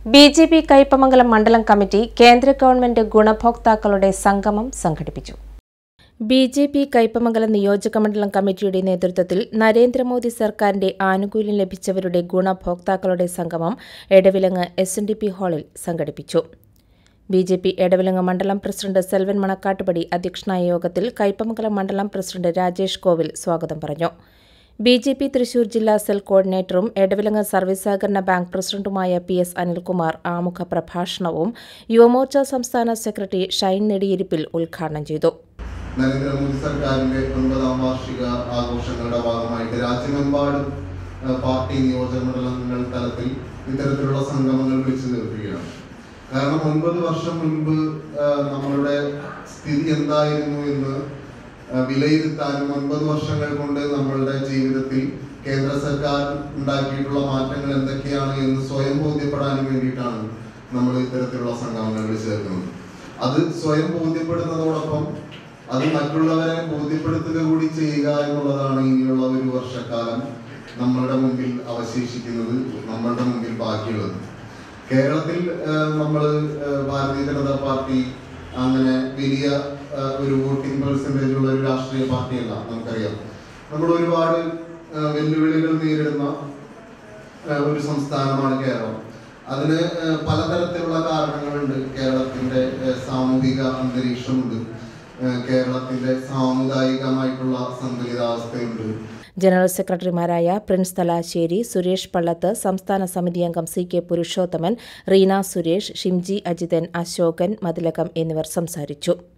B J P Kaipamangalam മണ്ഡലം committee കേന്ദ്ര government ഗുണഭോക്താക്കളുടെ സംഗമം സംഘടിപ്പിച്ചു ബി ജെ പി കയ്പമംഗലം നിയോജക മണ്ഡലം കമ്മിറ്റിയുടെ നേതൃത്വത്തിൽ നരേന്ദ്രമോദി സർക്കാരിന്റെ ആനുകൂല്യം ലഭിച്ചവരുടെ ഗുണഭോക്താക്കളുടെ സംഗമം Edavilangu S N D P ഹാളിൽ സംഘടിപ്പിച്ചു ബി ജെ പി എടവിലങ്ങ് മണ്ഡലം പ്രസിഡന്റ് സെൽവൻ മണക്കാട്ടുപടി അധ്യക്ഷനായ യോഗത്തിൽ കയ്പമംഗലം മണ്ഡലം പ്രസിഡന്റ് രാജേഷ് കോവിൽ സ്വാഗതം പറഞ്ഞു ബി ജെ പി തൃശൂർ ജില്ലാ സെൽ കോർഡിനേറ്ററും എടവിലങ്ങ് സർവീസ് സഹകരണ ബാങ്ക് പ്രസിഡന്റുമായ പി എസ് അനിൽകുമാർ ആമുഖ പ്രഭാഷണവും യുവമോർച്ച സംസ്ഥാന സെക്രട്ടറി ഷൈൻ നെടിയിരിപ്പിൽ ഉദ്ഘാടനം ചെയ്തു നരേന്ദ്രമോദി സർക്കാരിന്റെ ഒൻപതാം വാർഷിക ആഘോഷങ്ങളുടെ ഭാഗമായിട്ട് രാജ്യമെമ്പാടും ആ, പാർട്ടി നിയോജക മണ്ഡലങ്ങൾ തലത്തിൽ ഇത്തരത്തിലുള്ള സംഗമങ്ങൾ വിളിച്ചു തീർക്കുകയാണ് കാരണം ഒൻപത് വർഷം മുൻപ് ആ, നമ്മളുടെ സ്ഥിതി എന്തായിരുന്നു എന്ന് ആ, വിലയിരുത്താനും ഒൻപത് വർഷങ്ങൾ കൊണ്ട് നമ്മളുടെ ജീവിതത്തിൽ കേന്ദ്ര സർക്കാർ ഉണ്ടാക്കിയിട്ടുള്ള മാറ്റങ്ങൾ എന്തൊക്കെയാണ് എന്ന് സ്വയം ബോധ്യപ്പെടാനും വേണ്ടിയിട്ടാണ് നമ്മൾ ഇത്തരത്തിലുള്ള സംഗമങ്ങൾ വിളിച്ചു ചേർക്കുന്നത് അത് സ്വയം ബോധ്യപ്പെടുന്നതോടൊപ്പം അത് മറ്റുള്ളവരെ ബോധ്യപ്പെടുത്തുക കൂടി ചെയ്യുക എന്നുള്ളതാണ് ഇനിയുള്ള ഒരു വർഷക്കാലം നമ്മളുടെ മുമ്പിൽ അവശേഷിക്കുന്നത് നമ്മളുടെ മുമ്പിൽ ബാക്കിയുള്ളത് കേരളത്തിൽ നമ്മൾ ഭാരതീയ ജനതാ പാർട്ടി അങ്ങനെ വലിയ ആ, ഒരു വോട്ടിംഗ് പെർസെൻറ്റേജ് ഉള്ള ഒരു രാഷ്ട്രീയ പാർട്ടിയല്ല നമുക്കറിയാം നമ്മൾ ഒരുപാട് ആ, വെല്ലുവിളികൾ നേരിടുന്ന ആ, ഒരു സംസ്ഥാനമാണ് കേരളം അതിന് ആ, പലതരത്തിലുള്ള കാരണങ്ങളുണ്ട് കേരളത്തിന്റെ ആ, സാമൂഹിക അന്തരീക്ഷമുണ്ട് ആ, കേരളത്തിന്റെ സാമുദായികമായിട്ടുള്ള സന്തുലിതാവസ്ഥയുണ്ട് ജനറൽ സെക്രട്ടറിമാരായ പ്രിൻസ് തലാശ്ശേരി സുരേഷ് പള്ളത്ത് സംസ്ഥാന സമിതി അംഗം സി കെ പുരുഷോത്തമൻ റീന സുരേഷ് ഷിംജി അജിതൻ അശോകൻ മതിലകം എന്നിവർ സംസാരിച്ചു